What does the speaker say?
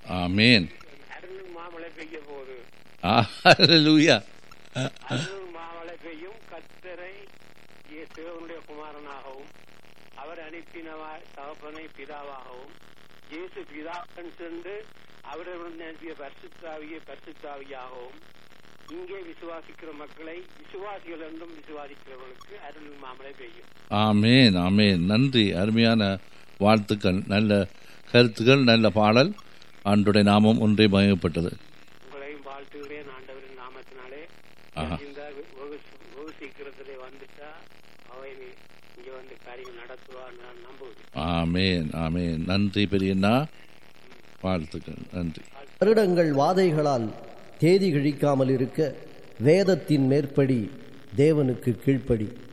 ஆமேன் அருளும் மாமழை பெய்ய போகுது ஹalleluya அருளும் மாமழை பெய்யும் கத்தரை தேவனுடைய குமாரனாகவும் அவர் அனுப்பினவா தகப்பனை பிதாவாகவும் இயேசு பிதாவன் சென்று அவரிடம் அனுப்பிய பரிசுத்தாவியை பரிசுத்தாவியாகவும் இங்கே விசுவாசிக்கிற மக்களை விசுவாசிகள் என்றும் விசுவாசிக்கிறவர்களுக்கு அருள் மாமழை பெய்யும் ஆமேன் ஆமேன் நன்றி அருமையான வாழ்த்துக்கள் நல்ல கருத்துக்கள் நல்ல பாடல் ஆண்டுடைய நாமம் ஒன்றே மயப்பட்டது உங்களையும் வாழ்த்துகிறேன் ஆண்டவரின் நாமத்தினாலே ஆஹா. இந்த வெகு வெகு சீக்கிரத்திலே வந்துட்டா அவை இங்க வந்து காரியம் நடத்துவான்னு நான் நம்புகிறேன் ஆமேன் ஆமேன் நன்றி பெரியண்ணா வாழ்த்துக்கள் நன்றி வருடங்கள் வாதைகளால் தேதி கிழிக்காமல் இருக்க வேதத்தின் மேற்படி தேவனுக்கு கீழ்ப்படி